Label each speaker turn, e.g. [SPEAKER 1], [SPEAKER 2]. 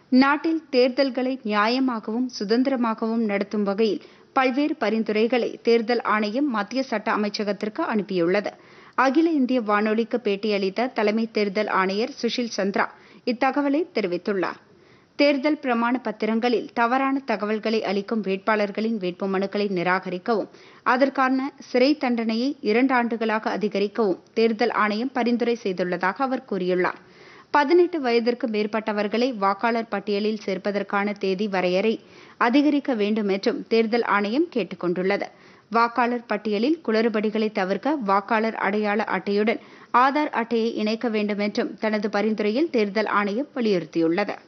[SPEAKER 1] நாட்டில் தேர்தல்களை நியாயமாகவும் சுதந்திரமாகவும் நடத்தும் வகையில் பல்வேறு பரிந்துரைகளை தேர்தல் ஆணையம் மத்திய சட்ட அமைச்சகத்திற்கு அனுப்பியுள்ளது அகில இந்திய வானொலிக்கு பேட்டியளித்த தலைமை தேர்தல் ஆணையர் சுஷில் சந்திரா இத்தகவலை தெரிவித்துள்ளார் தேர்தல் பிரமாண பத்திரங்களில் தவறான தகவல்களை அளிக்கும் வேட்பாளர்களின் வேட்புமனுக்களை நிராகரிக்கவும் அதற்கான சிறை தண்டனையை இரண்டு ஆண்டுகளாக அதிகரிக்கவும் தேர்தல் ஆணையம் பரிந்துரை செய்துள்ளதாக அவர் கூறியுள்ளார் பதினெட்டு வயதிற்கு மேற்பட்டவர்களை வாக்காளர் பட்டியலில் சேர்ப்பதற்கான தேதி வரையறை அதிகரிக்க வேண்டும் என்றும் தேர்தல் ஆணையம் கேட்டுக் கொண்டுள்ளது வாக்காளர் பட்டியலில் குளறுபடிகளை தவிர்க்க வாக்காளர் அடையாள அட்டையுடன் ஆதார் அட்டையை இணைக்க வேண்டும் என்றும் தனது பரிந்துரையில் தேர்தல் ஆணையம் வலியுறுத்தியுள்ளது